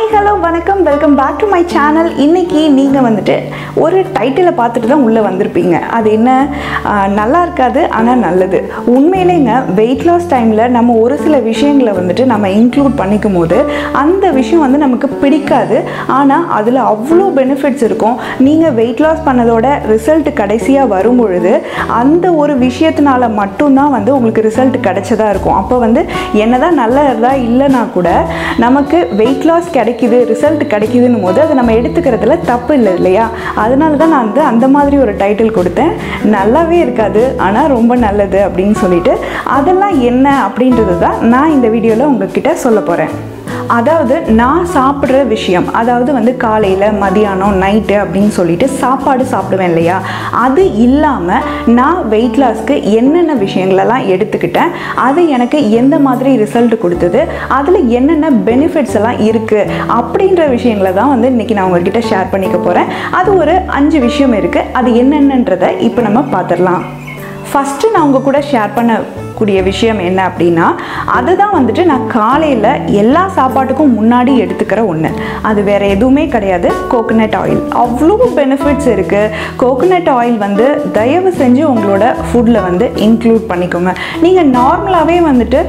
hi hello வணக்கம் welcome back to my channel இன்னைக்கு நீங்கள் வந்துட்டு ஒரு டைட்டிலை பார்த்துட்டு தான் உள்ளே வந்திருப்பீங்க அது என்ன ஆஹ், நல்லா இருக்காது ஆனால் நல்லது உண்மையிலேங்க வெயிட் லாஸ் டைமில் நம்ம ஒரு சில விஷயங்களை வந்துட்டு நம்ம இன்க்ளூட் பண்ணிக்கும் போது அந்த விஷயம் வந்து நமக்கு பிடிக்காது ஆனால் அதில் அவ்வளோ பெனிஃபிட்ஸ் இருக்கும் நீங்கள் வெயிட் லாஸ் பண்ணதோட ரிசல்ட் கடைசியாக வரும் பொழுது அந்த ஒரு விஷயத்தினால மட்டும்தான் வந்து உங்களுக்கு ரிசல்ட் கிடைச்சதா இருக்கும் அப்போ வந்து என்னதான் நல்லதா இல்லைனா கூட நமக்கு வெயிட் லாஸ் கிடைக்குது ரிசல்ட் கிடைக்குதுன்னும் போது அதை நம்ம எடுத்துக்கிறதுல தப்பு இல்லை இல்லையா அதனால தான் நான் வந்து அந்த மாதிரி ஒரு டைட்டில் கொடுத்தேன் நல்லாவே இருக்காது ஆனால் ரொம்ப நல்லது அப்படின்னு சொல்லிட்டு அதெல்லாம் என்ன அப்படின்றது தான் நான் இந்த வீடியோவில் உங்ககிட்ட சொல்ல போகிறேன் அதாவது நான் சாப்பிட்ற விஷயம் அதாவது வந்து காலையில் மதியானம் நைட்டு அப்படின்னு சொல்லிட்டு சாப்பாடு சாப்பிடுவேன் இல்லையா அது இல்லாமல் நான் வெயிட் லாஸ்க்கு என்னென்ன விஷயங்களெல்லாம் எடுத்துக்கிட்டேன் அது எனக்கு எந்த மாதிரி ரிசல்ட் கொடுத்தது அதில் என்னென்ன பெனிஃபிட்ஸ் எல்லாம் இருக்குது அப்படின்ற விஷயங்களை தான் வந்து இன்றைக்கி நான் உங்ககிட்ட ஷேர் பண்ணிக்க போகிறேன் அது ஒரு அஞ்சு விஷயம் இருக்குது அது என்னென்னன்றதை இப்போ நம்ம பார்த்துடலாம் ஃபஸ்ட்டு நான் உங்கள் கூட ஷேர் பண்ணக்கூடிய விஷயம் என்ன அப்படின்னா அதுதான் வந்துட்டு நான் காலையில் எல்லா சாப்பாட்டுக்கும் முன்னாடி எடுத்துக்கிற ஒன்று அது வேறு எதுவுமே கிடையாது கோகனட் ஆயில் அவ்வளோ பெனிஃபிட்ஸ் இருக்குது கோகனட் ஆயில் வந்து தயவு செஞ்சு உங்களோட ஃபுட்டில் வந்து இன்க்ளூட் பண்ணிக்கோங்க நீங்கள் நார்மலாகவே வந்துட்டு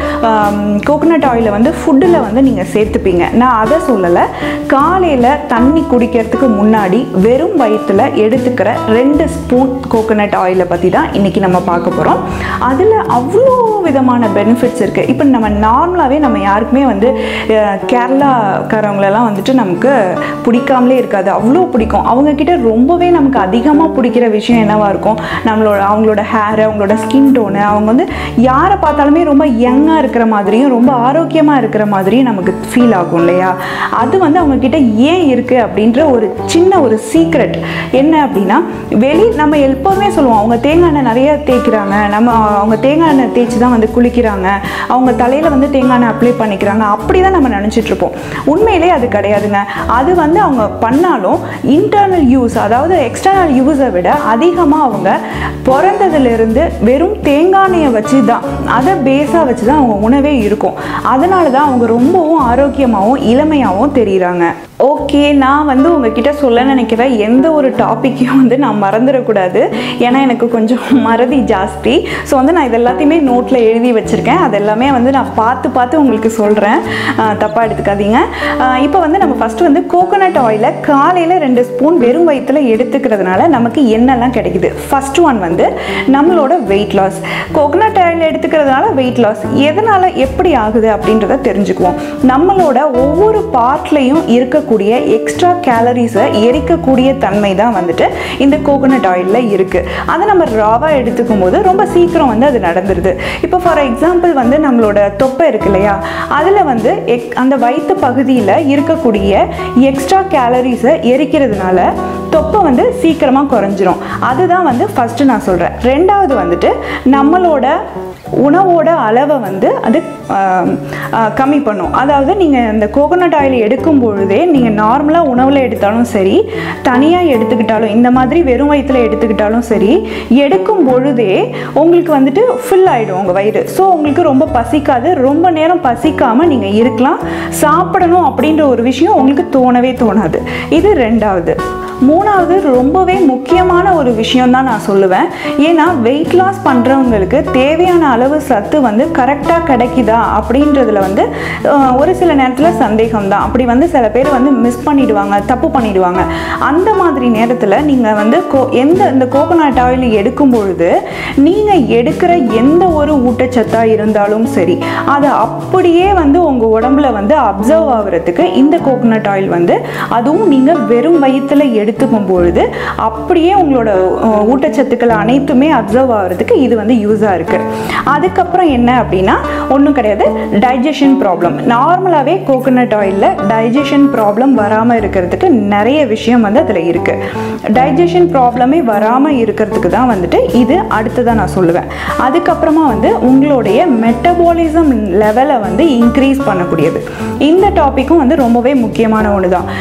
கோகனட் ஆயிலை வந்து ஃபுட்டில் வந்து நீங்கள் சேர்த்துப்பீங்க நான் அதை சொல்லலை காலையில் தண்ணி குடிக்கிறதுக்கு முன்னாடி வெறும் வயிற்றில் எடுத்துக்கிற ரெண்டு ஸ்பூன் கோகனட் ஆயிலை பற்றி தான் இன்றைக்கி நம்ம பார்க்க போகிறோம் அதில் அவ்வளோ விதமான பெனிஃபிட்ஸ் இருக்குது இப்போ நம்ம நார்மலாகவே நம்ம யாருக்குமே வந்து அஹ், கேரளாக்காரவங்களெல்லாம் வந்துட்டு நமக்கு பிடிக்காமலே இருக்காது அவ்வளோ பிடிக்கும் அவங்கக்கிட்ட ரொம்பவே நமக்கு அதிகமாக பிடிக்கிற விஷயம் என்னவா இருக்கும் நம்மளோட அவங்களோட ஹேர் அவங்களோட ஸ்கின் டோனு அவங்க வந்து யாரை பார்த்தாலுமே ரொம்ப யங்காக இருக்கிற மாதிரியும் ரொம்ப ஆரோக்கியமாக இருக்கிற மாதிரியும் நமக்கு ஃபீல் ஆகும் இல்லையா அது வந்து அவங்கக்கிட்ட ஏன் இருக்குது அப்படின்ற ஒரு சின்ன ஒரு சீக்ரெட் என்ன அப்படின்னா வெளி நம்ம எப்போவுமே சொல்லுவோம் அவங்க தேங்காய் எண்ணெய் நிறைய தேய்க்கிறாங்க நம்ம அவங்க தேங்காய் எண்ணெய் தேய்ச்சி தான் வந்து குளிக்கிறாங்க அவங்க தலையில் வந்து தேங்காய் எண்ணெய் அப்ளை பண்ணிக்கிறாங்க அப்படி தான் நம்ம நினச்சிட்டு இருப்போம் உண்மையிலே அது கிடையாதுங்க அது வந்து அவங்க பண்ணாலும் இன்டர்னல் யூஸ் அதாவது எக்ஸ்டர்னல் யூஸை விட அதிகமாக அவங்க பிறந்ததுலேருந்து வெறும் தேங்காய் எண்ணெயை வச்சு தான் அதை பேஸாக வச்சு தான் அவங்க உணவே இருக்கும் அதனால தான் அவங்க ரொம்பவும் ஆரோக்கியமாகவும் இளமையாகவும் தெரியுறாங்க ஓகே நான் வந்து உங்ககிட்ட சொல்ல நினைக்கிற எந்த ஒரு டாப்பிக்கையும் வந்து நான் மறந்துடக்கூடாது ஏன்னா எனக்கு கொஞ்சம் மறதி ஜாஸ்தி ஸோ வந்து நான் இது எல்லாத்தையுமே நோட்டில் எழுதி வச்சுருக்கேன் அது எல்லாமே வந்து நான் பார்த்து பார்த்து உங்களுக்கு சொல்கிறேன் தப்பாக எடுத்துக்காதீங்க இப்போ வந்து நம்ம ஃபஸ்ட்டு வந்து கோகோனட் ஆயிலை காலையில் ரெண்டு ஸ்பூன் வெறும் வயிற்றில் எடுத்துக்கிறதுனால நமக்கு என்னெல்லாம் கிடைக்குது ஃபஸ்ட் ஒன் வந்து நம்மளோட வெயிட் லாஸ் கோகோனட் ஆயில் எடுத்துக்கிறதுனால வெயிட் லாஸ் எதனால் எப்படி ஆகுது அப்படின்றத தெரிஞ்சுக்குவோம் நம்மளோட ஒவ்வொரு பார்ட்லேயும் இருக்கக்கூடிய எக்ஸ்ட்ரா கேலரிஸை எரிக்கக்கூடிய தன்மை தான் வந்துட்டு இந்த கோகோனட் ஆயிலில் இருக்குது அதை நம்ம ராவாக எடுத்துக்கும் போது ரொம்ப சீக்கிரம் வந்து அது நடந்துருது இப்போ ஃபார் எக்ஸாம்பிள் வந்து நம்மளோட தொப்பை இருக்கு இல்லையா அதில் வந்து எக் அந்த வயிற்று பகுதியில் இருக்கக்கூடிய எக்ஸ்ட்ரா கேலரிஸை எரிக்கிறதுனால தொப்பை வந்து சீக்கிரமாக குறைஞ்சிரும் அதுதான் வந்து ஃபஸ்ட்டு நான் சொல்கிறேன் ரெண்டாவது வந்துட்டு நம்மளோட உணவோட அளவை வந்து அது ஆம், ஆ, கம்மி பண்ணும் அதாவது நீங்கள் இந்த கோகோனட் ஆயில் எடுக்கும் பொழுதே நீங்கள் நார்மலாக உணவில் எடுத்தாலும் சரி தனியாக எடுத்துக்கிட்டாலும் இந்த மாதிரி வெறும் வயிற்றில் எடுத்துக்கிட்டாலும் சரி எடுக்கும் பொழுதே உங்களுக்கு வந்துட்டு ஃபில் ஆகிடும் உங்கள் வயிறு ஸோ உங்களுக்கு ரொம்ப பசிக்காது ரொம்ப நேரம் பசிக்காமல் நீங்கள் இருக்கலாம் சாப்பிடணும் அப்படின்ற ஒரு விஷயம் உங்களுக்கு தோணவே தோணாது இது ரெண்டாவது மூணாவது ரொம்பவே முக்கியமான ஒரு விஷயம் தான் நான் சொல்லுவேன் ஏன்னா வெயிட் லாஸ் பண்ணுறவங்களுக்கு தேவையான அளவு சத்து வந்து கரெக்டாக கிடைக்குதா அப்படின்றதுல வந்து அஹ், ஒரு சில நேரத்தில் சந்தேகம் தான் அப்படி வந்து சில பேர் வந்து மிஸ் பண்ணிடுவாங்க தப்பு பண்ணிடுவாங்க அந்த மாதிரி நேரத்தில் நீங்கள் வந்து கோ எந்த இந்த கோகோனட் ஆயில் எடுக்கும் பொழுது நீங்கள் எடுக்கிற எந்த ஒரு ஊட்டச்சத்தாக இருந்தாலும் சரி அதை அப்படியே வந்து உங்கள் உடம்புல வந்து அப்சர்வ் ஆகுறதுக்கு இந்த கோகோனட் ஆயில் வந்து அதுவும் நீங்கள் வெறும் வயிற்றில் எடுத்துக்கும் பொழுது அப்படியே உங்களோட அஹ், ஊட்டச்சத்துக்கள் அனைத்துமே அப்சர்வ் ஆகிறதுக்கு இது வந்து யூஸாக இருக்குது அதுக்கப்புறம் என்ன அப்படின்னா ஒன்றும் கிடையாது டைஜஷன் ப்ராப்ளம் நார்மலாகவே கோகோனட் ஆயிலில் டைஜஷன் ப்ராப்ளம் வராமல் இருக்கிறதுக்கு நிறைய விஷயம் வந்து அதில் இருக்குது டைஜஷன் ப்ராப்ளமே வராமல் இருக்கிறதுக்கு தான் வந்துட்டு இது அடுத்ததாக நான் சொல்லுவேன் அதுக்கப்புறமா வந்து உங்களுடைய மெட்டபாலிசம் லெவலை வந்து இன்க்ரீஸ் பண்ணக்கூடியது இந்த டாப்பிக்கும் வந்து ரொம்பவே முக்கியமான ஒன்று தான் எப்போ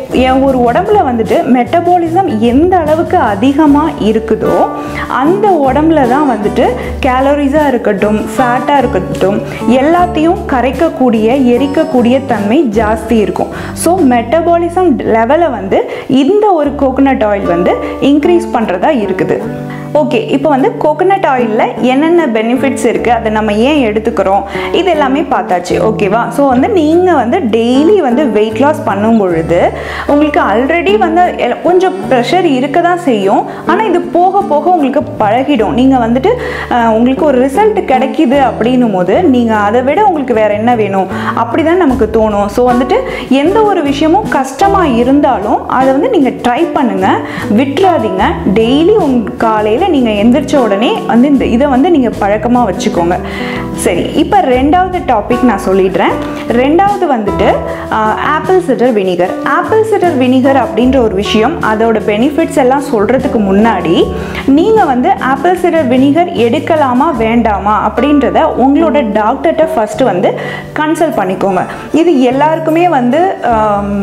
என் ஒரு உடம்புல வந்துட்டு மெட்டபாலிசம் எந்த அளவுக்கு அதிகமாக இருக்குதோ அந்த உடம்புல தான் வந்துட்டு கேலரிஸாக இருக்கட்டும் ஃபேட்டாக இருக்கட்டும் எல்லாத்தையும் கரைக்கக்கூடிய எரிக்கக்கூடிய தன்மை ஜாஸ்தி இருக்கும் ஸோ மெட்டபாலிசம் லெவலை வந்து இந்த ஒரு கோகோனட் ஆயில் வந்து இன்க்ரீஸ் பண்ணுறதா இருக்குது ஓகே இப்போ வந்து கோகோனட் ஆயிலில் என்னென்ன பெனிஃபிட்ஸ் இருக்குது அதை நம்ம ஏன் எடுத்துக்கிறோம் இது எல்லாமே பார்த்தாச்சு ஓகேவா ஸோ வந்து நீங்கள் வந்து டெய்லி வந்து வெயிட் லாஸ் பண்ணும் பொழுது உங்களுக்கு ஆல்ரெடி வந்து எல்- கொஞ்சம் ப்ரெஷர் இருக்க தான் செய்யும் ஆனால் இது போக போக உங்களுக்கு பழகிடும் நீங்கள் வந்துட்டு அஹ், உங்களுக்கு ஒரு ரிசல்ட் கிடைக்குது அப்படின்னும் போது நீங்கள் அதை விட உங்களுக்கு வேறு என்ன வேணும் அப்படி தான் நமக்கு தோணும் ஸோ வந்துட்டு எந்த ஒரு விஷயமும் கஷ்டமாக இருந்தாலும் அதை வந்து நீங்கள் ட்ரை பண்ணுங்கள் விட்டுறாதீங்க டெய்லி உங் காலையில் நீங்கள் எந்திரிச்ச உடனே வந்து இந்த இதை வந்து நீங்கள் பழக்கமாக வச்சுக்கோங்க சரி இப்போ ரெண்டாவது டாபிக் நான் சொல்லிடுறேன் ரெண்டாவது வந்துட்டு apple cider vinegar apple cider vinegar அப்படின்ற ஒரு விஷயம் அதோட பெனிஃபிட்ஸ் எல்லாம் சொல்கிறதுக்கு முன்னாடி நீங்கள் வந்து ஆப்பிள் சிடர் வினிகர் எடுக்கலாமா வேண்டாமா அப்படின்றத உங்களோட டாக்டர்கிட்ட ஃபஸ்ட்டு வந்து கன்சல்ட் பண்ணிக்கோங்க இது எல்லாருக்குமே வந்து ஆம்,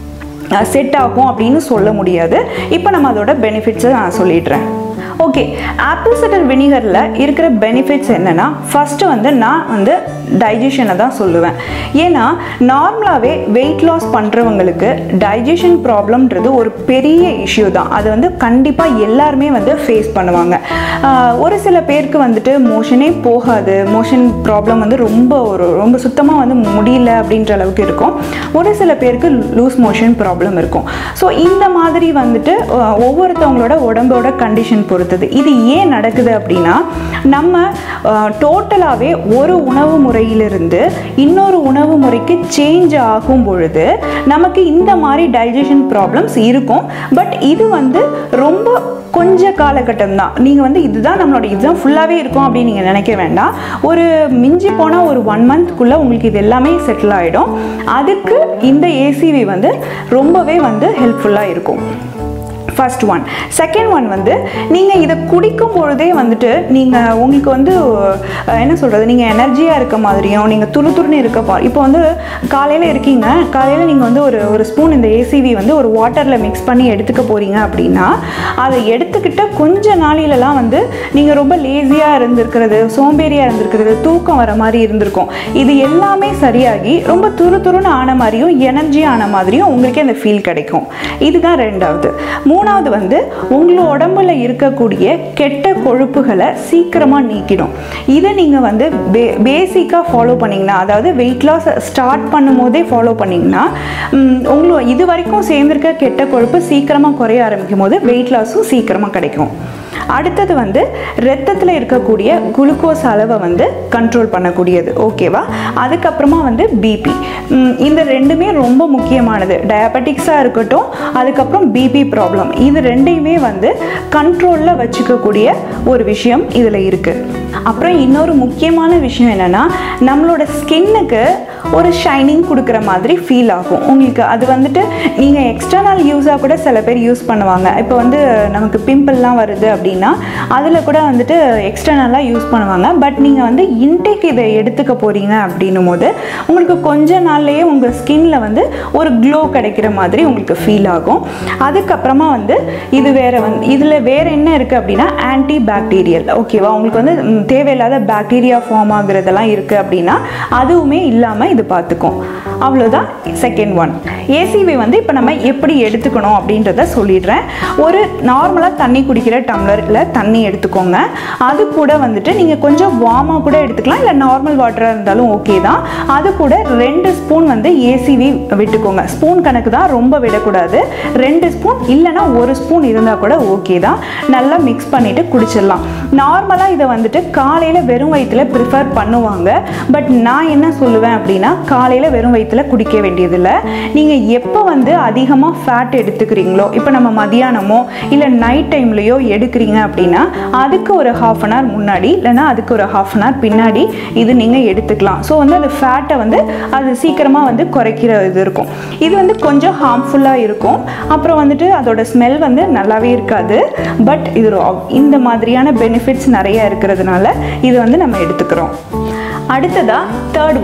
செட் ஆகும் அப்படின்னு சொல்ல முடியாது இப்போ நம்ம அதோட பெனிஃபிட்ஸை நான் சொல்லிடுறேன் ஓகே ஆப்பிள் சிடர் வினிகரில் இருக்கிற பெனிஃபிட்ஸ் என்னென்னா ஃபஸ்ட்டு வந்து நான் வந்து டைஜஷனை தான் சொல்லுவேன் ஏன்னா நார்மலாகவே வெயிட் லாஸ் பண்ணுறவங்களுக்கு டைஜஷன் ப்ராப்ளம்ன்றது ஒரு பெரிய இஷ்யூ தான் அது வந்து கண்டிப்பாக எல்லாருமே வந்து ஃபேஸ் பண்ணுவாங்க ஆஹ் ஒரு சில பேருக்கு வந்துட்டு மோஷனே போகாது மோஷன் ப்ராப்ளம் வந்து ரொம்ப ஒரு ரொம்ப சுத்தமாக வந்து முடியல அப்படின்ற அளவுக்கு இருக்கும் ஒரு சில பேருக்கு லூஸ் மோஷன் ப்ராப்ளம் இருக்கும் ஸோ இந்த மாதிரி வந்துட்டு ஆஹ் ஒவ்வொருத்தவங்களோட உடம்போட கண்டிஷன் பொறுத்தது இது ஏன் நடக்குது அப்படின்னா நம்ம டோட்டலாகவே ஒரு உணவு முறையிலிருந்து இன்னொரு உணவு முறைக்கு சேஞ்ச் ஆகும் பொழுது நமக்கு இந்த மாதிரி டைஜஷன் ப்ராப்ளம்ஸ் இருக்கும் பட் இது வந்து ரொம்ப கொஞ்ச காலகட்டம் தான் நீங்கள் வந்து இதுதான் நம்மளோட இதுதான் ஃபுல்லாகவே இருக்கும் அப்படின்னு நீங்கள் நினைக்க வேண்டாம் ஒரு மிஞ்சி போனால் ஒரு ஒன் மந்த்க்குள்ளே உங்களுக்கு இது எல்லாமே செட்டில் ஆகிடும் அதுக்கு இந்த ஏசிவி வந்து ரொம்பவே வந்து ஹெல்ப்ஃபுல்லாக இருக்கும் ஃபர்ஸ்ட் ஒன் செகண்ட் ஒன் வந்து நீங்கள் இதை குடிக்கும் பொழுதே வந்துட்டு நீங்கள் உங்களுக்கு வந்து அஹ், என்ன சொல்கிறது நீங்கள் எனர்ஜியாக இருக்க மாதிரியும் நீங்கள் துரு துருன்னு இருக்க பா இப்போ வந்து காலையில் இருக்கீங்க காலையில் நீங்கள் வந்து ஒரு ஒரு ஸ்பூன் இந்த ஏசிவி வந்து ஒரு வாட்டரில் மிக்ஸ் பண்ணி எடுத்துக்க போகிறீங்க அப்படின்னா அதை எடுத்துக்கிட்ட கொஞ்ச நாளிலலாம் வந்து நீங்கள் ரொம்ப லேசியாக இருந்திருக்கிறது சோம்பேறியாக இருந்திருக்கிறது தூக்கம் வர மாதிரி இருந்திருக்கும் இது எல்லாமே சரியாகி ரொம்ப துரு துருன்னு ஆன மாதிரியும் எனர்ஜி ஆன மாதிரியும் உங்களுக்கே அந்த ஃபீல் கிடைக்கும் இதுதான் ரெண்டாவது மூணாவது வந்து உங்களோட உடம்புல இருக்கக்கூடிய கெட்ட கொழுப்புகளை சீக்கிரமாக நீக்கிடும் இதை நீங்கள் வந்து பே பேசிக்காக ஃபாலோ பண்ணிங்கன்னா அதாவது வெயிட் லாஸ் ஸ்டார்ட் பண்ணும் போதே ஃபாலோ பண்ணிங்கன்னா உங்களோ இது வரைக்கும் சேர்ந்துருக்க கெட்ட கொழுப்பு சீக்கிரமாக குறைய ஆரம்பிக்கும் போது வெயிட் லாஸும் சீக்கிரமாக கிடைக்கும் அடுத்தது வந்து ரத்தத்தில் இருக்கக்கூடிய குளுக்கோஸ் அளவை வந்து கண்ட்ரோல் பண்ணக்கூடியது ஓகேவா அதுக்கப்புறமா வந்து பிபி இந்த ரெண்டுமே ரொம்ப முக்கியமானது டயபெட்டிக்ஸாக இருக்கட்டும் அதுக்கப்புறம் பிபி ப்ராப்ளம் இது ரெண்டையுமே வந்து கண்ட்ரோலில் வச்சுக்கக்கூடிய ஒரு விஷயம் இதில் இருக்குது அப்புறம் இன்னொரு முக்கியமான விஷயம் என்னென்னா நம்மளோட ஸ்கின்னுக்கு ஒரு ஷைனிங் கொடுக்குற மாதிரி ஃபீல் ஆகும் உங்களுக்கு அது வந்துட்டு நீங்கள் எக்ஸ்டர்னல் யூஸாக கூட சில பேர் யூஸ் பண்ணுவாங்க இப்போ வந்து நமக்கு பிம்பிள்லாம் வருது அப்படின்னா அதில் கூட வந்துட்டு எக்ஸ்டர்னலாக யூஸ் பண்ணுவாங்க பட் நீங்கள் வந்து இன்டேக் இதை எடுத்துக்க போகிறீங்க அப்படின்னும் போது உங்களுக்கு கொஞ்ச நாள்லேயே உங்கள் ஸ்கின்ல வந்து ஒரு க்ளோ கிடைக்கிற மாதிரி உங்களுக்கு ஃபீல் ஆகும் அதுக்கப்புறமா வந்து இது வேற வந்து இதில் வேற என்ன இருக்குது அப்படின்னா ஆன்டி பாக்டீரியல் ஓகேவா உங்களுக்கு வந்து ம், தேவையில்லாத பாக்டீரியா ஃபார்ம் ஆகுறதெல்லாம் இருக்குது அப்படின்னா அதுவுமே இல்லாமல் இது பார்த்துக்கும் அவ்வளோதான் செகண்ட் ஒன் ஏசிவி வந்து இப்போ நம்ம எப்படி எடுத்துக்கணும் அப்படின்றத சொல்லிடுறேன் ஒரு நார்மலாக தண்ணி குடிக்கிற டம்ளரில் தண்ணி எடுத்துக்கோங்க அது கூட வந்துட்டு நீங்கள் கொஞ்சம் வார்மாக கூட எடுத்துக்கலாம் இல்லை நார்மல் வாட்டராக இருந்தாலும் ஓகே தான் அது கூட ரெண்டு ஸ்பூன் வந்து ஏசிவி விட்டுக்கோங்க ஸ்பூன் கணக்கு தான் ரொம்ப விடக்கூடாது ரெண்டு ஸ்பூன் இல்லைன்னா ஒரு ஸ்பூன் இருந்தால் கூட ஓகே தான் நல்லா மிக்ஸ் பண்ணிவிட்டு குடிச்சிடலாம் நார்மலாக இதை வந்துட்டு காலையில் வெறும் வயிற்றுல ப்ரிஃபர் பண்ணுவாங்க பட் நான் என்ன சொல்லுவேன் அப்படின்னா காலையில் வெறும் வயிற்றுல குடிக்க வேண்டியதில்லை நீங்கள் எப்போ வந்து அதிகமாக ஃபேட் எடுத்துக்கிறீங்களோ இப்போ நம்ம மதியானமோ இல்லை நைட் டைம்லேயோ எடுக்கிறீங்க அப்படின்னா அதுக்கு ஒரு ஹாஃப் அன் ஹவர் முன்னாடி இல்லைன்னா அதுக்கு ஒரு ஹாஃப் அன் ஹவர் பின்னாடி இது நீங்கள் எடுத்துக்கலாம் ஸோ வந்து அந்த ஃபேட்டை வந்து அது சீக்கிரமாக வந்து குறைக்கிற இது இருக்கும் இது வந்து கொஞ்சம் ஹார்ம்ஃபுல்லாக இருக்கும் அப்புறம் வந்துட்டு அதோட ஸ்மெல் வந்து நல்லாவே இருக்காது பட் இது ரொ- இந்த மாதிரியான பெனிஃபிட்ஸ் நிறைய இருக்கிறதுனால இது வந்து நம்ம எடுத்துக்கிறோம் அடுத்ததா தேர்ட் ஒன்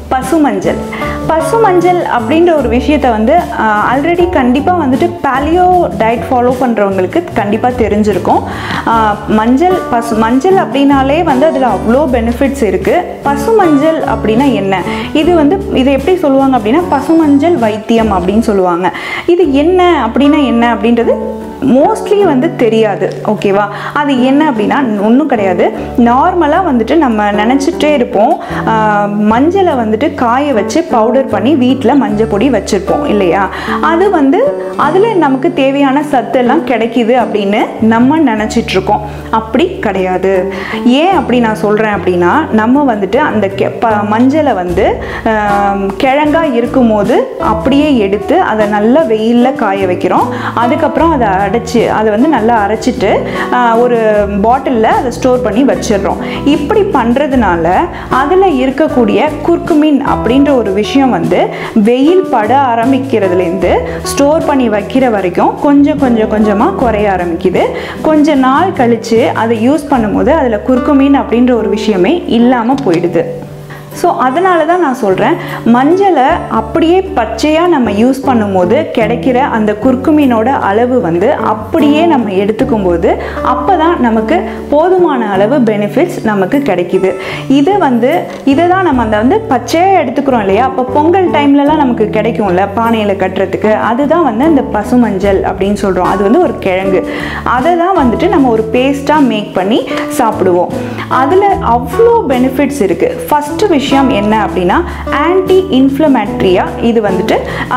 பசுமஞ்சள் பசுமஞ்சள் அப்படின்ற ஒரு விஷயத்தை வந்து ஆல்ரெடி கண்டிப்பாக வந்துட்டு பேலியோ டயட் ஃபாலோ பண்ணுறவங்களுக்கு கண்டிப்பாக தெரிஞ்சிருக்கும் ஆஹ் மஞ்சள் பசு மஞ்சள் அப்படின்னாலே வந்து அதில் அவ்வளோ பெனிஃபிட்ஸ் இருக்குது பசுமஞ்சள் அப்படின்னா என்ன இது வந்து இதை எப்படி சொல்லுவாங்க அப்படின்னா பசுமஞ்சள் வைத்தியம் அப்படின்னு சொல்லுவாங்க இது என்ன அப்படின்னா என்ன அப்படின்றது மோஸ்ட்லி வந்து தெரியாது ஓகேவா அது என்ன அப்படின்னா ஒன்றும் கிடையாது நார்மலாக வந்துட்டு நம்ம நினச்சிட்டே இருப்போம் ஆஹ் மஞ்சளை வந்துட்டு காய வச்சு பவுடர் பண்ணி வீட்டில் மஞ்சள் பொடி வச்சுருப்போம் இல்லையா அது வந்து அதில் நமக்கு தேவையான சத்தெல்லாம் கிடைக்குது அப்படின்னு நம்ம நினச்சிட்டு இருக்கோம் அப்படி கிடையாது ஏன் அப்படி நான் சொல்கிறேன் அப்படின்னா நம்ம வந்துட்டு அந்த கெ ப மஞ்சளை வந்து ஆஹ் கிழங்கா இருக்கும்போது அப்படியே எடுத்து அதை நல்லா வெயிலில் காய வைக்கிறோம் அதுக்கப்புறம் அதை அடைச்சி அதை வந்து நல்லா அரைச்சிட்டு ஆஹ் ஒரு பாட்டிலில் அதை ஸ்டோர் பண்ணி வச்சிடுறோம் இப்படி பண்ணுறதுனால அதில் இருக்கக்கூடிய குர்குமின் அப்படின்ற ஒரு விஷயம் வந்து வெயில் பட ஆரம்பிக்கிறதுலேருந்து ஸ்டோர் பண்ணி வைக்கிற வரைக்கும் கொஞ்சம் கொஞ்சம் கொஞ்சமாக குறைய ஆரம்பிக்குது கொஞ்ச நாள் கழித்து அதை யூஸ் பண்ணும்போது அதில் குர்குமின் அப்படின்ற ஒரு விஷயமே இல்லாமல் போயிடுது ஸோ அதனால தான் நான் சொல்கிறேன் மஞ்சளை அப்படியே பச்சையாக நம்ம யூஸ் பண்ணும்போது கிடைக்கிற அந்த குர்குமினோட அளவு வந்து அப்படியே நம்ம எடுத்துக்கும் போது அப்போ தான் நமக்கு போதுமான அளவு பெனிஃபிட்ஸ் நமக்கு கிடைக்குது இது வந்து இதை தான் நம்ம அந்த வந்து பச்சையாக எடுத்துக்கிறோம் இல்லையா அப்போ பொங்கல் டைம்லலாம் நமக்கு கிடைக்கும்ல பானையில் கட்டுறதுக்கு அதுதான் வந்து அந்த பசுமஞ்சள் அப்படின்னு சொல்கிறோம் அது வந்து ஒரு கிழங்கு அதை தான் வந்துட்டு நம்ம ஒரு பேஸ்ட்டாக மேக் பண்ணி சாப்பிடுவோம் அதில் அவ்வளோ பெனிஃபிட்ஸ் இருக்குது ஃபஸ்ட்டு விஷயம் என்ன அப்படின்னா ஆன்டி இன்ஃப்ளமேட்ரியாக இது வந்துட்டு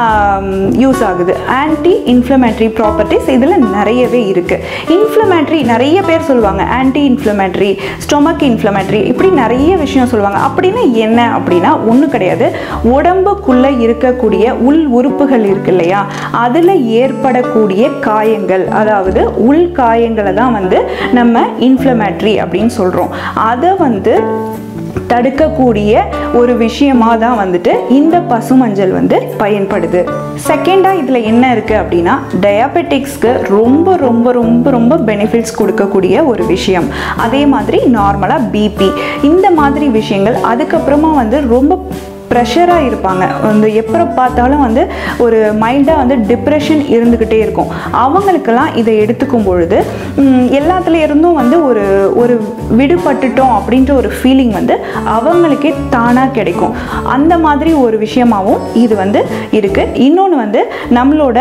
யூஸ் ஆகுது ஆன்டி இன்ஃப்ளமேட்ரி ப்ராப்பர்ட்டிஸ் இதில் நிறையவே இருக்குது இன்ஃப்ளமேட்ரி நிறைய பேர் சொல்லுவாங்க ஆன்டி இன்ஃப்ளமேட்ரி ஸ்டொமக் இன்ஃப்ளமேட்ரி இப்படி நிறைய விஷயம் சொல்லுவாங்க அப்படின்னு என்ன அப்படின்னா ஒன்றும் கிடையாது உடம்புக்குள்ளே இருக்கக்கூடிய உள் உறுப்புகள் இருக்கு இல்லையா அதில் ஏற்படக்கூடிய காயங்கள் அதாவது உள் காயங்களை தான் வந்து நம்ம இன்ஃப்ளமேட்ரி அப்படின்னு சொல்கிறோம் அதை வந்து தடுக்கக்கூடிய ஒரு விஷயமாக தான் வந்துட்டு இந்த பசுமஞ்சள் வந்து பயன்படுது செகண்டாக இதில் என்ன இருக்குது அப்படின்னா டயாபெட்டிக்ஸ்க்கு ரொம்ப ரொம்ப ரொம்ப ரொம்ப பெனிஃபிட்ஸ் கொடுக்கக்கூடிய ஒரு விஷயம் அதே மாதிரி நார்மலாக பிபி இந்த மாதிரி விஷயங்கள் அதுக்கப்புறமா வந்து ரொம்ப ப்ரெஷராக இருப்பாங்க வந்து எப்போ பார்த்தாலும் வந்து ஒரு மைல்டாக வந்து டிப்ரெஷன் இருந்துக்கிட்டே இருக்கும் அவங்களுக்கெல்லாம் இதை எடுத்துக்கும் பொழுது ம், எல்லாத்துல இருந்தும் வந்து ஒரு ஒரு விடுபட்டுட்டோம் அப்படின்ற ஒரு ஃபீலிங் வந்து அவங்களுக்கே தானாக கிடைக்கும் அந்த மாதிரி ஒரு விஷயமாவும் இது வந்து இருக்குது இன்னொன்று வந்து நம்மளோட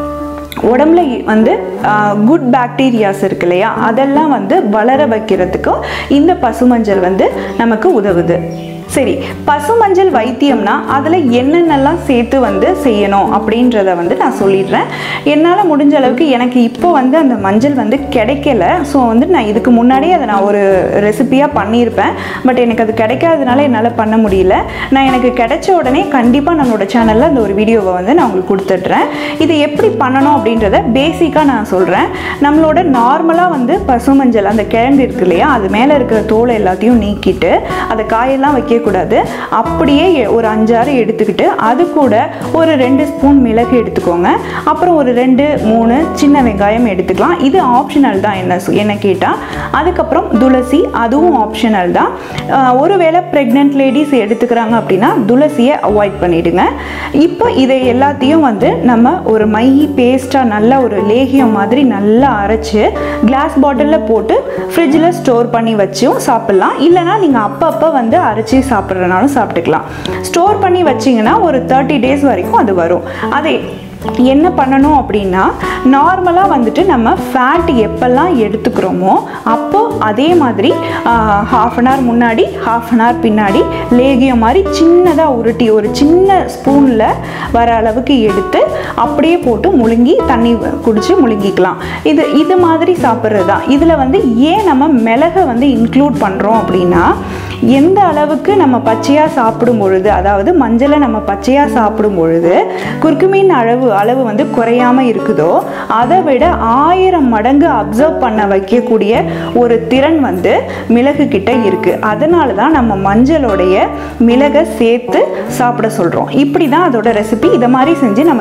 உடம்புல வந்து குட் பாக்டீரியாஸ் இருக்கு இல்லையா அதெல்லாம் வந்து வளர வைக்கிறதுக்கும் இந்த பசுமஞ்சள் வந்து நமக்கு உதவுது சரி பசுமஞ்சள் வைத்தியம்னா அதில் என்னென்னலாம் சேர்த்து வந்து செய்யணும் அப்படின்றத வந்து நான் சொல்லிடுறேன் என்னால் முடிஞ்ச அளவுக்கு எனக்கு இப்போ வந்து அந்த மஞ்சள் வந்து கிடைக்கல ஸோ வந்து நான் இதுக்கு முன்னாடியே அதை நான் ஒரு ரெசிபியாக பண்ணியிருப்பேன் பட் எனக்கு அது கிடைக்காதனால என்னால் பண்ண முடியல நான் எனக்கு கிடைச்ச உடனே கண்டிப்பாக நம்மளோட சேனலில் அந்த ஒரு வீடியோவை வந்து நான் உங்களுக்கு கொடுத்துட்றேன் இது எப்படி பண்ணணும் அப்படின்றத பேசிக்காக நான் சொல்கிறேன் நம்மளோட நார்மலாக வந்து பசுமஞ்சள் அந்த கிழங்கு இருக்கு இல்லையா அது மேலே இருக்கிற தோலை எல்லாத்தையும் நீக்கிட்டு அதை காயெல்லாம் வைக்கக்கூடாது அப்படியே எ- ஒரு அஞ்சாறு எடுத்துக்கிட்டு அது கூட ஒரு ரெண்டு ஸ்பூன் மிளகு எடுத்துக்கோங்க அப்புறம் ஒரு ரெண்டு மூணு சின்ன வெங்காயம் எடுத்துக்கலாம் இது ஆப்ஷனல் தான் என்ன சொ- என்ன கேட்டால் அதுக்கப்புறம் துளசி அதுவும் ஆப்ஷனல் தான் ஆஹ் ஒருவேளை ப்ரெக்னென்ட் லேடிஸ் எடுத்துக்கிறாங்க அப்படின்னா துளசியை அவாய்ட் பண்ணிடுங்க இப்போ இதை எல்லாத்தையும் வந்து நம்ம ஒரு மை பேஸ்ட்டாக நல்ல ஒரு லேகியம் மாதிரி நல்லா அரைச்சு கிளாஸ் பாட்டிலில் போட்டு ஃப்ரிட்ஜில் ஸ்டோர் பண்ணி வச்சும் சாப்பிட்லாம் இல்லைனா நீங்கள் அப்பப்போ வந்து அரைச்சி சாப்பிட்றனாலும் சாப்பிட்டுக்கலாம் ஸ்டோர் பண்ணி வச்சிங்கன்னா ஒரு தேர்ட்டி டேஸ் வரைக்கும் அது வரும் அதே என்ன பண்ணணும் அப்படின்னா நார்மலாக வந்துட்டு நம்ம ஃபேட் எப்பெல்லாம் எடுத்துக்கிறோமோ அப்போ அதே மாதிரி ஹாஃப் அன் ஹவர் முன்னாடி ஹாஃப் அன் ஹவர் பின்னாடி லேகியம் மாதிரி சின்னதாக உருட்டி ஒரு சின்ன ஸ்பூனில் வர அளவுக்கு எடுத்து அப்படியே போட்டு முழுங்கி தண்ணி குடித்து முழுங்கிக்கலாம் இது இது மாதிரி சாப்பிட்றது தான் இதில் வந்து ஏன் நம்ம மிளகை வந்து இன்க்ளூட் பண்ணுறோம் அப்படின்னா எந்த அளவுக்கு நம்ம பச்சையாக சாப்பிடும் பொழுது அதாவது மஞ்சளை நம்ம பச்சையாக சாப்பிடும் பொழுது குர்குமின் அளவு அளவு வந்து குறையாம இருக்குதோ அதை விட ஆயிரம் மடங்கு அப்சர்வ் பண்ண வைக்கக்கூடிய ஒரு திறன் வந்து மிளகு கிட்ட இருக்கு அதனால தான் நம்ம மஞ்சளோடைய மிளகை சேர்த்து சாப்பிட சொல்கிறோம் இப்படி தான் அதோட ரெசிபி இதை மாதிரி செஞ்சு நம்ம சாப்பிட்டுக்கலாம்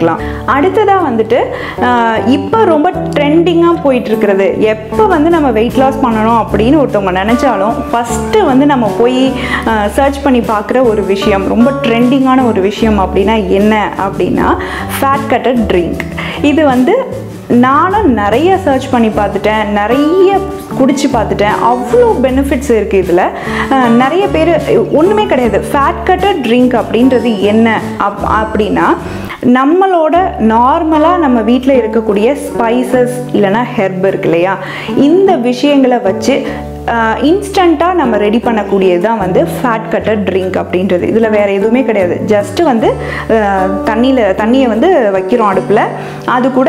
பண்ணிக்கலாம் அடுத்ததாக வந்துட்டு இப்போ ரொம்ப ட்ரெண்டிங்காக போயிட்டு இருக்கிறது எப்போ வந்து நம்ம வெயிட் லாஸ் பண்ணணும் அப்படின்னு ஒருத்தவங்க நினச்சாலும் ஃபஸ்ட்டு வந்து நம்ம போய் சர்ச் பண்ணி பார்க்குற ஒரு விஷயம் ரொம்ப ட்ரெண்டிங்கான ஒரு விஷயம் அப்படின்னா என்ன அப்படின்னா ஃபேட் கட்டட் ட்ரிங்க் இது வந்து நானும் நிறைய சர்ச் பண்ணி பார்த்துட்டேன் நிறைய குடிச்சு பார்த்துட்டேன் அவ்வளோ பெனிஃபிட்ஸ் இருக்குது இதில் நிறைய பேர் ஒன்றுமே கிடையாது ஃபேட் கட்டர் ட்ரிங்க் அப்படின்றது என்ன அப் அப்படின்னா நம்மளோட நார்மலாக நம்ம வீட்டில் இருக்கக்கூடிய ஸ்பைசஸ் இல்லைன்னா ஹெர்ப் இருக்கு இல்லையா இந்த விஷயங்களை வச்சு இன்ஸ்டண்ட்டாக நம்ம ரெடி பண்ணக்கூடியது தான் வந்து ஃபேட் கட்டர் ட்ரிங்க் அப்படின்றது இதில் வேறு எதுவுமே கிடையாது ஜஸ்ட்டு வந்து தண்ணியில் தண்ணியை வந்து வைக்கிறோம் அடுப்பில் அது கூட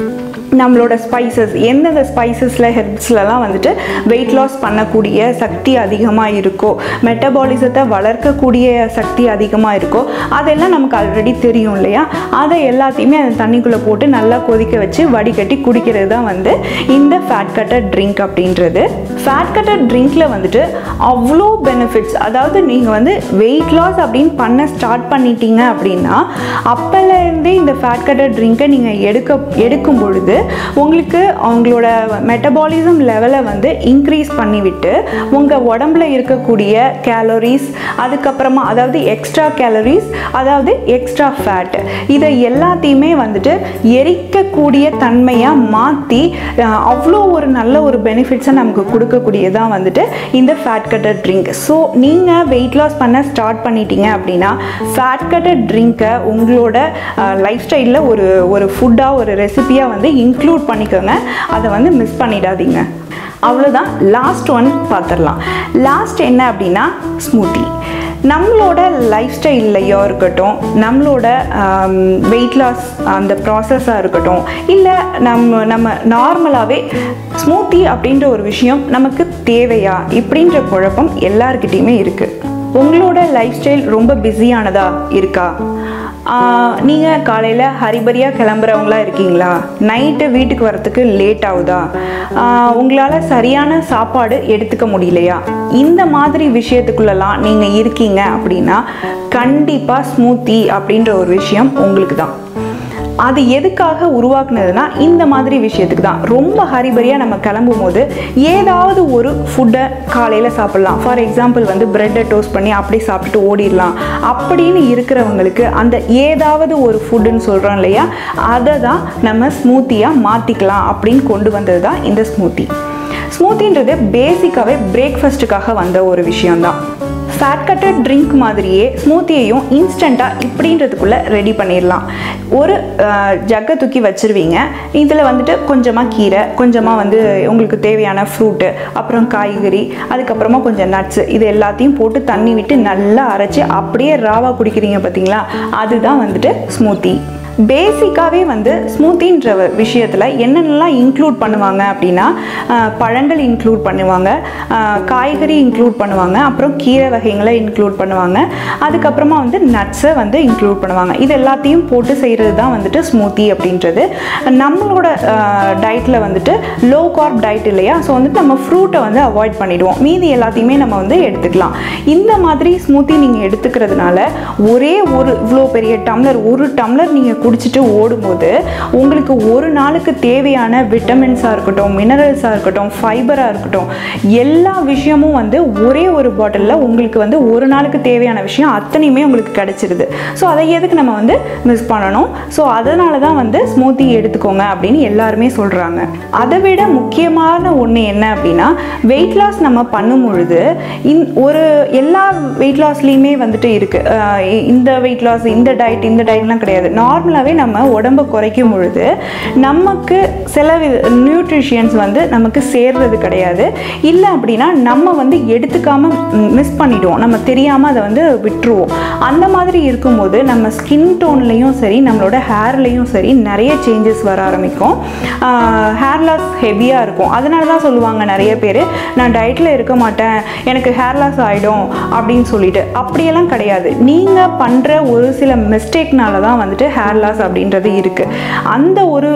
நம்மளோட ஸ்பைசஸ் எந்தெந்த ஸ்பைசஸில் ஹெர்ப்ஸ்லலாம் வந்துட்டு வெயிட் லாஸ் பண்ணக்கூடிய சக்தி அதிகமாக இருக்கோ மெட்டபாலிசத்தை வளர்க்கக்கூடிய சக்தி அதிகமாக இருக்கோ அதெல்லாம் நமக்கு ஆல்ரெடி தெரியும் இல்லையா அதை எல்லாத்தையுமே அந்த தண்ணிக்குள்ளே போட்டு நல்லா கொதிக்க வச்சு வடிகட்டி குடிக்கிறது தான் வந்து இந்த ஃபேட் கட்டர் ட்ரிங்க் அப்படின்றது ஃபேட் கட்டர் ட்ரிங்க்கில் வந்துட்டு அவ்வளோ பெனிஃபிட்ஸ் அதாவது நீங்கள் வந்து வெயிட் லாஸ் அப்படின்னு பண்ண ஸ்டார்ட் பண்ணிட்டீங்க அப்படின்னா அப்போலேருந்தே இந்த ஃபேட் கட்டர் ட்ரிங்கை நீங்கள் எடுக்க எடுக்கும் பொழுது உங்களுக்கு அவங்களோட மெட்டபாலிசம் லெவலை வந்து இன்க்ரீஸ் பண்ணிவிட்டு உங்கள் உடம்புல இருக்கக்கூடிய கேலரிஸ் அதுக்கப்புறமா அதாவது எக்ஸ்ட்ரா கேலரிஸ் அதாவது எக்ஸ்ட்ரா ஃபேட் இதை எல்லாத்தையுமே வந்துட்டு எரிக்கக்கூடிய தன்மையாக மாற்றி அவ்வளோ ஒரு நல்ல ஒரு பெனிஃபிட்ஸை நமக்கு கொடுக்கக்கூடியதான் வந்துட்டு இந்த ஃபேட் கட்டர் ட்ரிங்க் ஸோ நீங்கள் வெயிட் லாஸ் பண்ண ஸ்டார்ட் பண்ணிட்டீங்க அப்படின்னா ஃபேட் கட்டர் ட்ரிங்க்கை உங்களோட லைஃப் ஸ்டைலில் ஒரு ஒரு ஃபுட்டாக ஒரு ரெசிபியாக வந்து இன்க்ளூட் பண்ணிக்கோங்க அதை வந்து மிஸ் பண்ணிடாதீங்க அவ்வளோதான் லாஸ்ட் ஒன் பார்த்துடலாம் லாஸ்ட் என்ன அப்படின்னா ஸ்மூத்தி நம்மளோட லைஃப் ஸ்டைல்லையோ இருக்கட்டும் நம்மளோட வெயிட் லாஸ் அந்த ப்ராசஸாக இருக்கட்டும் இல்லை நம்ம நம்ம நார்மலாகவே ஸ்மூத்தி அப்படின்ற ஒரு விஷயம் நமக்கு தேவையா இப்படின்ற குழப்பம் எல்லாருக்கிட்டேயுமே இருக்குது உங்களோட லைஃப் ஸ்டைல் ரொம்ப பிஸியானதா இருக்கா நீங்கள் காலையில் ஹரிபரியாக கிளம்புறவங்களா இருக்கீங்களா நைட்டு வீட்டுக்கு வரத்துக்கு லேட் ஆகுதா உங்களால் சரியான சாப்பாடு எடுத்துக்க முடியலையா இந்த மாதிரி விஷயத்துக்குள்ளெல்லாம் நீங்கள் இருக்கீங்க அப்படின்னா கண்டிப்பாக ஸ்மூத்தி அப்படின்ற ஒரு விஷயம் உங்களுக்கு தான் அது எதுக்காக உருவாக்குனதுன்னா இந்த மாதிரி விஷயத்துக்கு தான் ரொம்ப ஹரிபரியாக நம்ம கிளம்பும் போது ஏதாவது ஒரு ஃபுட்டை காலையில் சாப்பிட்லாம் ஃபார் எக்ஸாம்பிள் வந்து ப்ரெட்டை டோஸ்ட் பண்ணி அப்படியே சாப்பிட்டுட்டு ஓடிடலாம் அப்படின்னு இருக்கிறவங்களுக்கு அந்த ஏதாவது ஒரு ஃபுட்டுன்னு சொல்கிறோம் இல்லையா அதை தான் நம்ம ஸ்மூத்தியாக மாற்றிக்கலாம் அப்படின்னு கொண்டு வந்தது தான் இந்த ஸ்மூத்தி ஸ்மூத்தின்றது பேசிக்காகவே பிரேக்ஃபாஸ்ட்டுக்காக வந்த ஒரு விஷயம்தான் ஃபேட் கட்டட் ட்ரிங்க் மாதிரியே ஸ்மூத்தியையும் இன்ஸ்டண்ட்டாக இப்படின்றதுக்குள்ளே ரெடி பண்ணிடலாம் ஒரு ஜக்கை தூக்கி வச்சுருவீங்க இதில் வந்துட்டு கொஞ்சமாக கீரை கொஞ்சமாக வந்து உங்களுக்கு தேவையான ஃப்ரூட்டு அப்புறம் காய்கறி அதுக்கப்புறமா கொஞ்சம் நட்ஸு இது எல்லாத்தையும் போட்டு தண்ணி விட்டு நல்லா அரைச்சி அப்படியே ராவாக குடிக்கிறீங்க பார்த்தீங்களா அதுதான் வந்துட்டு ஸ்மூத்தி பேசிக்காகவே வந்து ஸ்மூத்தின்ற விஷயத்தில் என்னென்னலாம் இன்க்ளூட் பண்ணுவாங்க அப்படின்னா பழங்கள் இன்க்ளூட் பண்ணுவாங்க காய்கறி இன்க்ளூட் பண்ணுவாங்க அப்புறம் கீரை வகைகளை இன்க்ளூட் பண்ணுவாங்க அதுக்கப்புறமா வந்து நட்ஸை வந்து இன்க்ளூட் பண்ணுவாங்க இது எல்லாத்தையும் போட்டு செய்கிறது தான் வந்துட்டு ஸ்மூத்தி அப்படின்றது நம்மளோட டயட்டில் வந்துட்டு லோ கார்ப் டயட் இல்லையா ஸோ வந்துட்டு நம்ம ஃப்ரூட்டை வந்து அவாய்ட் பண்ணிவிடுவோம் மீதி எல்லாத்தையுமே நம்ம வந்து எடுத்துக்கலாம் இந்த மாதிரி ஸ்மூத்தி நீங்கள் எடுத்துக்கிறதுனால ஒரே ஒரு இவ்வளோ பெரிய டம்ளர் ஒரு டம்ளர் நீங்கள் குடிச்சிட்டு ஓடும்போது உங்களுக்கு ஒரு நாளுக்கு தேவையான விட்டமின்ஸாக இருக்கட்டும் மினரல்ஸாக இருக்கட்டும் ஃபைபராக இருக்கட்டும் எல்லா விஷயமும் வந்து ஒரே ஒரு பாட்டிலில் உங்களுக்கு வந்து ஒரு நாளுக்கு தேவையான விஷயம் அத்தனையுமே உங்களுக்கு கிடச்சிருது ஸோ அதை எதுக்கு நம்ம வந்து மிஸ் பண்ணணும் ஸோ அதனால தான் வந்து ஸ்மூத்தி எடுத்துக்கோங்க அப்படின்னு எல்லாருமே சொல்கிறாங்க அதை விட முக்கியமான ஒன்று என்ன அப்படின்னா வெயிட் லாஸ் நம்ம பண்ணும் பொழுது இந் ஒரு எல்லா வெயிட் லாஸ்லேயுமே வந்துட்டு இருக்குது இந்த வெயிட் லாஸ் இந்த டயட் இந்த டயட்லாம் கிடையாது நார்மலாகவே நம்ம உடம்பை குறைக்கும் பொழுது நமக்கு சில நியூட்ரிஷியன்ஸ் வந்து நமக்கு சேர்றது கிடையாது இல்லை அப்படின்னா நம்ம வந்து எடுத்துக்காம மிஸ் பண்ணிடுவோம் நம்ம தெரியாமல் அதை வந்து விட்டுருவோம் அந்த மாதிரி இருக்கும்போது நம்ம ஸ்கின் டோன்லேயும் சரி நம்மளோட ஹேர்லேயும் சரி நிறைய சேஞ்சஸ் வர ஆரம்பிக்கும் ஹேர் லாஸ் ஹெவியாக இருக்கும் அதனால தான் சொல்லுவாங்க நிறைய பேர் நான் டயட்டில் இருக்க மாட்டேன் எனக்கு ஹேர் லாஸ் ஆகிடும் அப்படின்னு சொல்லிட்டு அப்படியெல்லாம் கிடையாது நீங்கள் பண்ணுற ஒரு சில மிஸ்டேக்னால தான் வந்துட்டு ஹேர் லாஸ் லாஸ் அப்படின்றது இருக்குது அந்த ஒரு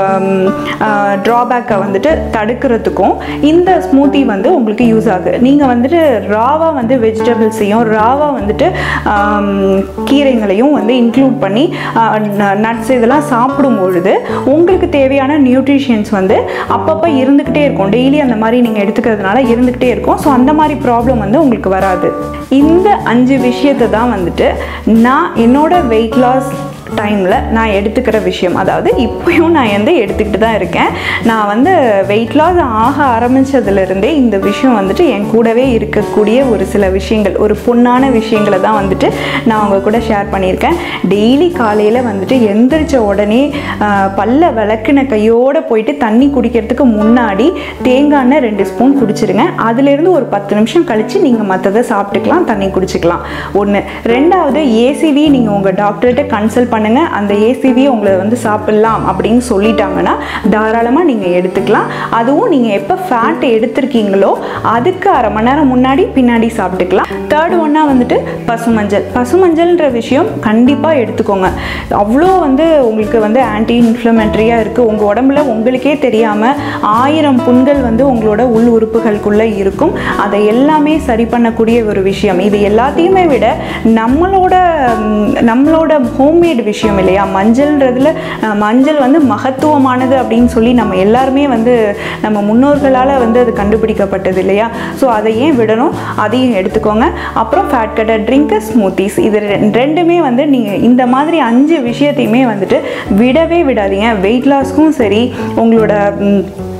ட்ராபேக்கை வந்துட்டு தடுக்கிறதுக்கும் இந்த ஸ்மூத்தி வந்து உங்களுக்கு யூஸ் ஆகுது நீங்கள் வந்துட்டு ராவாக வந்து வெஜிடபிள்ஸையும் ராவாக வந்துட்டு ஆம், கீரைகளையும் வந்து இன்க்ளூட் பண்ணி நட்ஸ் இதெல்லாம் சாப்பிடும் பொழுது உங்களுக்கு தேவையான நியூட்ரிஷன்ஸ் வந்து அப்பப்போ இருந்துக்கிட்டே இருக்கும் டெய்லி அந்த மாதிரி நீங்கள் எடுத்துக்கிறதுனால இருந்துக்கிட்டே இருக்கும் ஸோ அந்த மாதிரி ப்ராப்ளம் வந்து உங்களுக்கு வராது இந்த அஞ்சு விஷயத்தை தான் வந்துட்டு நான் என்னோட வெயிட் லாஸ் டைமில் நான் எடுத்துக்கிற விஷயம் அதாவது இப்போயும் நான் வந்து எடுத்துக்கிட்டு தான் இருக்கேன் நான் வந்து வெயிட் லாஸ் ஆக ஆரம்பித்ததுலேருந்தே இந்த விஷயம் வந்துட்டு என் கூடவே இருக்கக்கூடிய ஒரு சில விஷயங்கள் ஒரு பொண்ணான விஷயங்களை தான் வந்துட்டு நான் அவங்க கூட ஷேர் பண்ணியிருக்கேன் டெய்லி காலையில் வந்துட்டு எந்திரிச்ச உடனே ஆஹ், பல்ல விளக்குன கையோடு போயிட்டு தண்ணி குடிக்கிறதுக்கு முன்னாடி தேங்காய் எண்ணெய் ரெண்டு ஸ்பூன் குடிச்சிருங்க அதுலேருந்து ஒரு பத்து நிமிஷம் கழித்து நீங்கள் மற்றதை சாப்பிட்டுக்கலாம் தண்ணி குடிச்சிக்கலாம் ஒன்று ரெண்டாவது ஏசிவி நீங்கள் உங்கள் டாக்டர்கிட்ட கன்சல்ட் பண்ணுங்கள் அந்த ஏசிவி உங்களை வந்து சாப்பிட்லாம் அப்படின்னு சொல்லிட்டாங்கன்னா தாராளமாக நீங்கள் எடுத்துக்கலாம் அதுவும் நீங்கள் எப்போ ஃபேட் எடுத்திருக்கீங்களோ அதுக்கு அரை மணி நேரம் முன்னாடி பின்னாடி சாப்பிட்டுக்கலாம் தேர்ட் ஒன்றா வந்துட்டு பசுமஞ்சள் பசுமஞ்சள்ன்ற விஷயம் கண்டிப்பாக எடுத்துக்கோங்க அவ்வளோ வந்து உங்களுக்கு வந்து ஆன்டி இன்ஃப்ளமெண்ட்ரியாக இருக்குது உங்கள் உடம்புல உங்களுக்கே தெரியாமல் ஆயிரம் புண்கள் வந்து உங்களோட உள் உறுப்புகளுக்குள்ளே இருக்கும் அதை எல்லாமே சரி பண்ணக்கூடிய ஒரு விஷயம் இது எல்லாத்தையுமே விட நம்மளோட ம், நம்மளோட ஹோம்மேட் விஷயம் இல்லையா மஞ்சள்ன்றதுல அஹ், மஞ்சள் வந்து மகத்துவமானது அப்படின்னு சொல்லி நம்ம எல்லாருமே வந்து நம்ம முன்னோர்களால் வந்து அது கண்டுபிடிக்கப்பட்டது இல்லையா ஸோ அதை ஏன் விடணும் அதையும் எடுத்துக்கோங்க அப்புறம் ஃபேட் கட்டர் ட்ரிங்க்கு ஸ்மூத்திஸ் இது ரெ- ரெண்டுமே வந்து நீங்கள் இந்த மாதிரி அஞ்சு விஷயத்தையுமே வந்துட்டு விடவே விடாதீங்க வெயிட் லாஸ்க்கும் சரி உங்களோட ம்,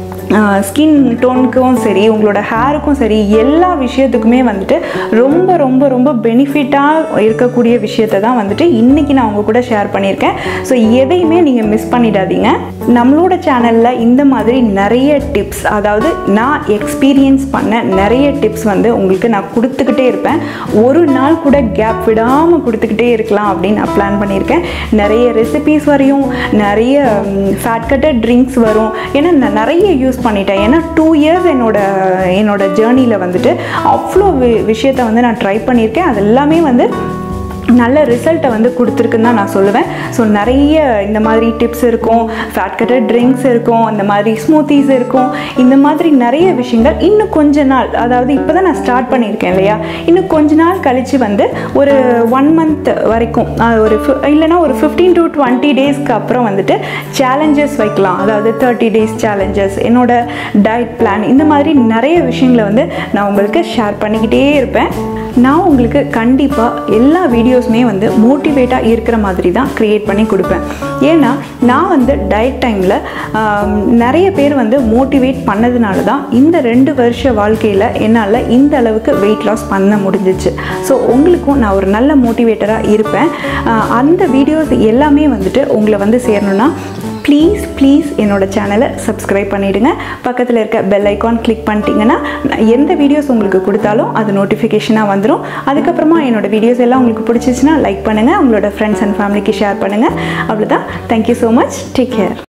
ஸ்கின் டோனுக்கும் சரி உங்களோட ஹேருக்கும் சரி எல்லா விஷயத்துக்குமே வந்துட்டு ரொம்ப ரொம்ப ரொம்ப பெனிஃபிட்டாக இருக்கக்கூடிய விஷயத்தை தான் வந்துட்டு இன்றைக்கி நான் உங்கள் கூட ஷேர் பண்ணியிருக்கேன் ஸோ எதையுமே நீங்கள் மிஸ் பண்ணிடாதீங்க நம்மளோட சேனலில் இந்த மாதிரி நிறைய டிப்ஸ் அதாவது நான் எக்ஸ்பீரியன்ஸ் பண்ண நிறைய டிப்ஸ் வந்து உங்களுக்கு நான் கொடுத்துக்கிட்டே இருப்பேன் ஒரு நாள் கூட கேப் விடாமல் கொடுத்துக்கிட்டே இருக்கலாம் அப்படின்னு நான் பிளான் பண்ணியிருக்கேன் நிறைய ரெசிபீஸ் வரையும் நிறைய ஃபேட் கட்டர் ட்ரிங்க்ஸ் வரும் ஏன்னா நான் நிறைய யூஸ் பண்ணிட்டேன் ஏன்னா டூ இயர்ஸ் என்னோட என்னோட ஜேர்னியில் வந்துட்டு அவ்வளோ வி விஷயத்தை வந்து நான் ட்ரை பண்ணியிருக்கேன் அது எல்லாமே வந்து நல்ல ரிசல்ட்டை வந்து கொடுத்துருக்குன்னு தான் நான் சொல்லுவேன் ஸோ நிறைய இந்த மாதிரி டிப்ஸ் இருக்கும் ஃபேட் கட்டர் ட்ரிங்க்ஸ் இருக்கும் இந்த மாதிரி ஸ்மூத்திஸ் இருக்கும் இந்த மாதிரி நிறைய விஷயங்கள் இன்னும் கொஞ்ச நாள் அதாவது இப்போ தான் நான் ஸ்டார்ட் பண்ணியிருக்கேன் இல்லையா இன்னும் கொஞ்ச நாள் கழித்து வந்து ஒரு ஒன் மந்த் வரைக்கும் அஹ், ஒரு fi- இல்லைன்னா ஒரு ஃபிஃப்டீன் டு டுவெண்ட்டி டேஸ்க்கு அப்புறம் வந்துட்டு சேலஞ்சஸ் வைக்கலாம் அதாவது தேர்ட்டி டேஸ் சேலஞ்சஸ் என்னோட டயட் பிளான் இந்த மாதிரி நிறைய விஷயங்களை வந்து நான் உங்களுக்கு ஷேர் பண்ணிக்கிட்டே இருப்பேன் நான் உங்களுக்கு கண்டிப்பாக எல்லா வீடியோஸுமே வந்து மோட்டிவேட்டாக இருக்கிற மாதிரி தான் க்ரியேட் பண்ணி கொடுப்பேன் ஏன்னா நான் வந்து டயட் டைமில் நிறைய பேர் வந்து மோட்டிவேட் பண்ணதுனால தான் இந்த ரெண்டு வருஷ வாழ்க்கையில் என்னால் இந்த அளவுக்கு வெயிட் லாஸ் பண்ண முடிஞ்சிச்சு ஸோ உங்களுக்கும் நான் ஒரு நல்ல மோட்டிவேட்டராக இருப்பேன் ஆஹ் அந்த வீடியோஸ் எல்லாமே வந்துட்டு உங்களை வந்து சேரணும்னா ப்ளீஸ் ப்ளீஸ் என்னோட சேனலை சப்ஸ்கிரைப் பண்ணிவிடுங்க பக்கத்தில் இருக்க பெல் ஐக்கான் கிளிக் பண்ணிட்டீங்கன்னா நான் எந்த வீடியோஸ் உங்களுக்கு கொடுத்தாலும் அது நோட்டிஃபிகேஷனாக வந்துடும் அதுக்கப்புறமா என்னோட வீடியோஸ் எல்லாம் உங்களுக்கு பிடிச்சிச்சுன்னா லைக் பண்ணுங்கள் உங்களோட ஃப்ரெண்ட்ஸ் அண்ட் ஃபேமிலிக்கு ஷேர் பண்ணுங்கள் அவ்வளோதான் thank you so much take care